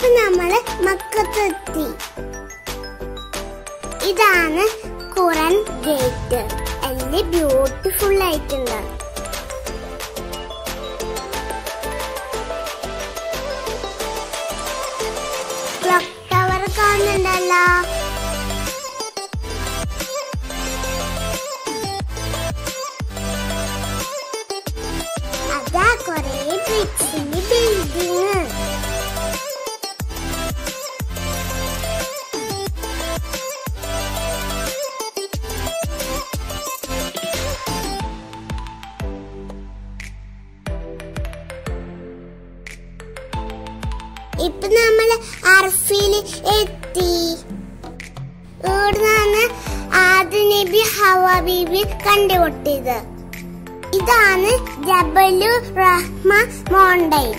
നമ്മള് മക്കത്തെത്തി ഇതാണ് ഖുറൻ ഗേറ്റ് എല്ലാം ബ്യൂട്ടിഫുൾ ആയിട്ടുണ്ട് ക്ലോക്ക് ടവർ കാണുന്നുണ്ടല്ലോ അതാ കൊറേ ബ്രിക്സിന്റെ ബിൽഡിങ് ഇപ്പൊ നമ്മള് അർഫില് എത്തി ഇവിടുന്നാണ് ആദ്യ നബി ഹവ ബീബി കണ്ടുപൊട്ടിയത് ഇതാണ് ജബലു റഹ്മ മോണ്ടൈൻ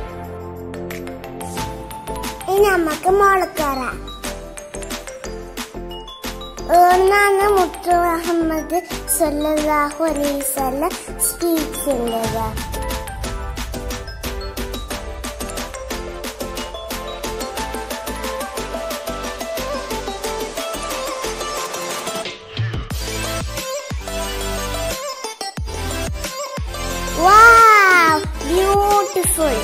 ഇനി നമുക്ക് മോളക്കറ ഇവിടുന്നാണ് മുത്തു അഹമ്മദ് സല്ലല്ലാഹു അലൈഹി വസല്ലം സ്പീച്ച് ചെയ്തത് Wow! Beautiful!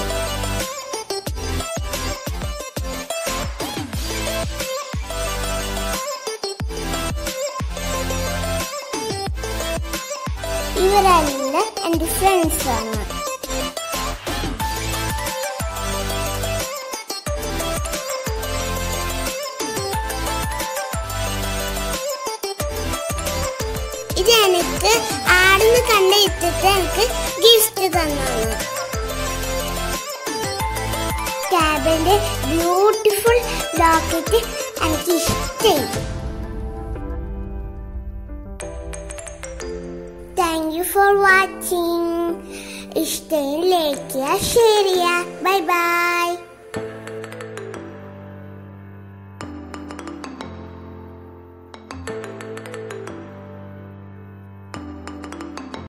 ഇവരെല്ലാം എന്റെ ഫ്രണ്ട്സ് ആണ് ഇത് എനിക്ക് ആടുന്ന് കണ്ട ഇട്ടിട്ട് എനിക്ക് ഗിഫ്റ്റ് തന്നാണ് ക്യാബിന്റെ ബ്യൂട്ടിഫുൾ ലോക്കറ്റ് എനിക്ക് ഇഷ്ടമായി താങ്ക് യു ഫോർ വാച്ചിങ് ഇഷ്ടം ലൈക്ക് ചെയ്യുക ഷെയർ ചെയ്യുക ബൈ ബൈ